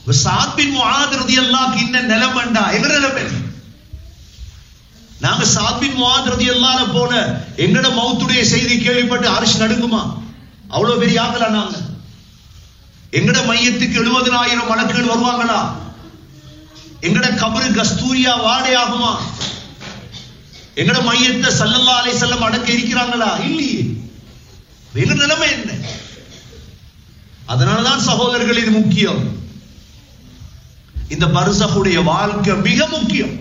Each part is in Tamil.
சாத்பின் முஆத் ரலியல்லாஹு இன்ன நிலைமைண்டா எங்க நிலைமை நாங்க சாத்பின் முஆத் ரலியல்லாஹு போல எங்கட மௌத்துடைய செய்தி கேள்விப்பட்டு அரிசி நடுங்குமா அவ்வளவு பெரிய ஆகலா நாங்க எங்கட மையத்துக்கு எழுபதனாயிரம் வழக்குகள் வருவாங்களா எங்கட கபரு கஸ்தூரியா வாடை ஆகுமா எங்கட மையத்தை சல்லல்லா அலை செல்லம் அடக்க இருக்கிறாங்களா இல்லையே எங்க நிலைமை என்ன அதனாலதான் சகோதரர்கள் இது முக்கியம் இந்த பரிசகுடைய வாழ்க்கை மிக முக்கியம்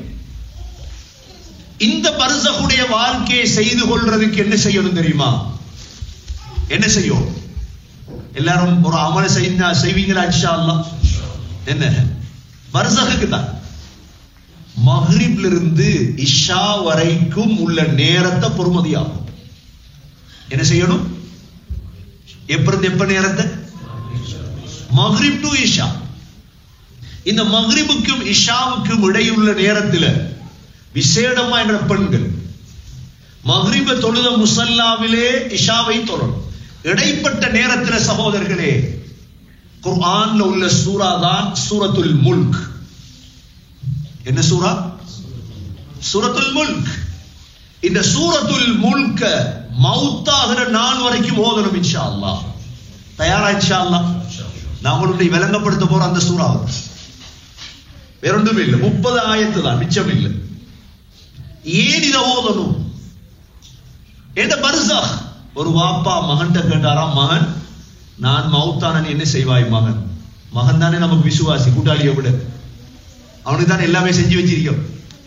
இந்த பரிசகுடைய வாழ்க்கையை செய்து கொள்றதுக்கு என்ன செய்யணும் தெரியுமா என்ன செய்யும் எல்லாரும் ஒரு அமல செய்ய செய்வீங்களா இன்ஷா அல்லாஹ் என்ன பர்சகுக்கு தான் மஹ்ரிப்ல இருந்து இஷா வரைக்கும் உள்ள நேரத்தை பொறுமதியாகும் என்ன செய்யணும் எப்ப இருந்து எப்ப நேரத்தை மஹ்ரிப் டு இஷா இந்த மஹ்ரிபுக்கும் இஷாவுக்கும் இடையுள்ள நேரத்துல விசேடமா என்ற பெண்கள் மஹ்ரிப தொழுத முசல்லாவிலே இஷாவை தொழணும் இடைப்பட்ட நேரத்துல சகோதரர்களே குர்ஆன்ல உள்ள சூரா தான் சூரத்துல் முல்க் என்ன சூரா சூரத்துல் முல்க் இந்த சூரத்துல் முல்க மௌத்தாகிற நாள் வரைக்கும் ஓதணும் இன்ஷா அல்லாஹ் தயாரா இன்ஷா அல்லாஹ் நான் உங்களுடைய விளங்கப்படுத்த போற அந்த சூறா வேறொன்றும் இல்லை முப்பது ஆயத்து தான் மிச்சம் இல்லை ஏன் இதை ஓதணும் எந்த பர்சா ஒரு வாப்பா மகன்கிட்ட கேட்டாராம் மகன் நான் மௌத்தானன் என்ன செய்வாய் மகன் மகன் தானே நமக்கு விசுவாசி கூட்டாளியை விட அவனுக்கு தானே எல்லாமே செஞ்சு வச்சிருக்கோம்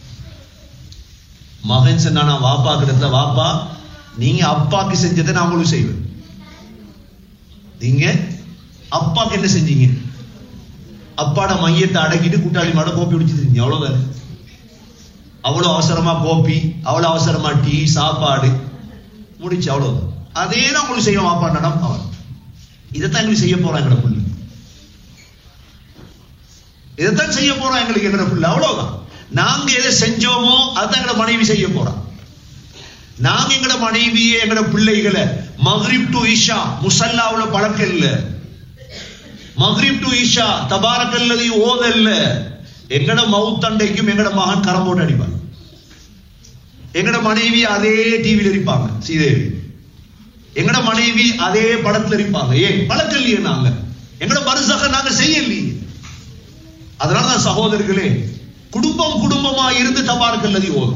மகன் சொன்னானா வாப்பா கிட்ட வாப்பா நீங்க அப்பாக்கு செஞ்சதை நான் உங்களுக்கு செய்வேன் நீங்க அப்பாக்கு என்ன செஞ்சீங்க அப்பாட மையத்தை அடக்கிட்டு கூட்டாளி மாட கோப்பி குடிச்சிருந்தீங்க அவ்வளவுதானே அவ்வளவு அவசரமா கோப்பி அவ்வளவு அவசரமா டீ சாப்பாடு முடிச்சு அவ்வளவுதான் அதே தான் உங்களுக்கு செய்ய வாப்பாண்டனம் அவன் இதைத்தான் எங்களுக்கு செய்ய போறான் எங்கட புள்ள இதைத்தான் செய்ய போறான் எங்களுக்கு எங்கட புள்ள அவ்வளவுதான் நாங்க எதை செஞ்சோமோ அதான் எங்கட மனைவி செய்ய போறான் நாங்க எங்கட மனைவியே எங்கட பிள்ளைகளை மஹ்ரிப் டு இஷா முசல்லாவுல பழக்கம் இல்ல மஹ்ரிப் டு இஷா தபாரக்கல்லதி ஓதல்ல எங்கட மவுத்தண்டைக்கும் எங்கட மகன் கரம் போட்டு அடிப்பான் எங்கட மனைவி அதே டிவியில் இருப்பாங்க ஸ்ரீதேவி எங்கட மனைவி அதே படத்துல இருப்பாங்க ஏன் பழக்கம் இல்லையே நாங்க எங்கட பரிசக நாங்க செய்யலையே அதனால தான் சகோதரர்களே குடும்பம் குடும்பமா இருந்து தபாரக்கல்லதி ஓதும்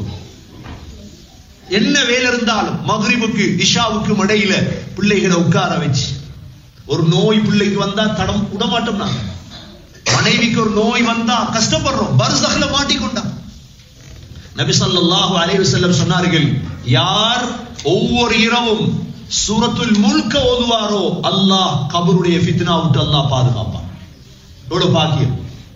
என்ன வேலை இருந்தாலும் மகரிபுக்கு இஷாவுக்கும் இடையில பிள்ளைகளை உட்கார வச்சு ஒரு நோய் பிள்ளைக்கு வந்தா தடம் விடமாட்டோம் நாங்க மனைவிக்கு ஒரு நோய் வந்தா கஷ்டப்படுறோம் பர்சகல மாட்டிக்கொண்டா நபி ஸல்லல்லாஹு அலைஹி வஸல்லம் சொன்னார்கள் யார் ஒவ்வொரு இரவும் சூரத்துல் முல்க ஓதுவாரோ அல்லாஹ் கபருடைய ஃபித்னா விட்டு அல்லாஹ் பாதுகாப்பான் எவ்வளவு பாக்கியம்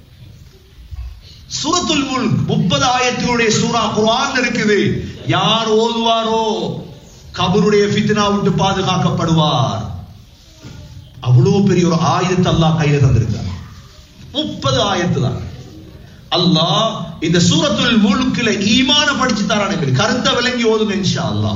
சூரத்துல் முல்க் முப்பது ஆயத்துடைய சூரா குர்ஆன் இருக்குது யார் ஓதுவாரோ கபருடைய ஃபித்னா விட்டு பாதுகாக்கப்படுவார் அவ்வளவு பெரிய ஒரு ஆயுதத்தை அல்லாஹ் கையில தந்திருக்கார் முப்பது ஆயத்து தான் அல்லாஹ் இந்த சூரத்துல் முல்குல ஈமான படிச்சு தரான் எங்களுக்கு கருத்தை விளங்கி ஓதுங்க இன்ஷா அல்லாஹ்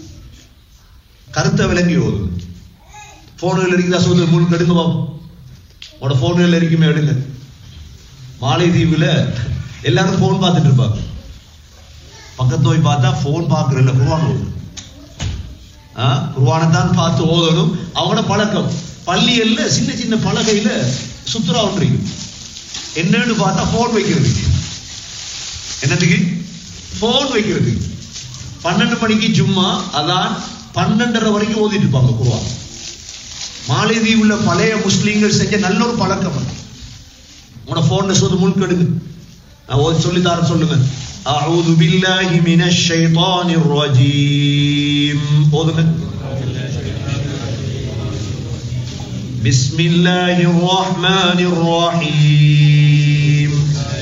கருத்தை விளங்கி ஓதுங்க போன்கள் இருக்குதா சூரத்துல் முல்க் எடுங்க பாப்போம் உங்களோட போன்கள் இருக்குமே எடுங்க மாலைதீவுல எல்லாரும் போன் பார்த்துட்டு இருப்பாங்க பக்கத்து போய் பார்த்தா போன் பார்க்கறதில்ல குர்ஆன் ஓதும் குர்ஆனை தான் பார்த்து ஓதணும் அவங்களோட பழக்கம் பள்ளியல்ல சின்ன சின்ன பலகையில சுத்துரா ஒன்று என்னன்னு பார்த்தா போன் வைக்கிறது என்னதுக்கு போன் வைக்கிறது பன்னெண்டு மணிக்கு ஜும்மா அதான் பன்னெண்டரை வரைக்கும் ஓதிட்டு இருப்பாங்க குருவா மாலைதீவுல பழைய முஸ்லீம்கள் செஞ்ச நல்ல ஒரு பழக்கம் அது. உங்களோட போன்ல சோது முன்கெடுங்க நான் ஓதி சொல்லி தரேன் சொல்லுங்க أعوذ بالله من الشيطان الرجيم ஓதுங்க بسم الله الرحمن الرحيم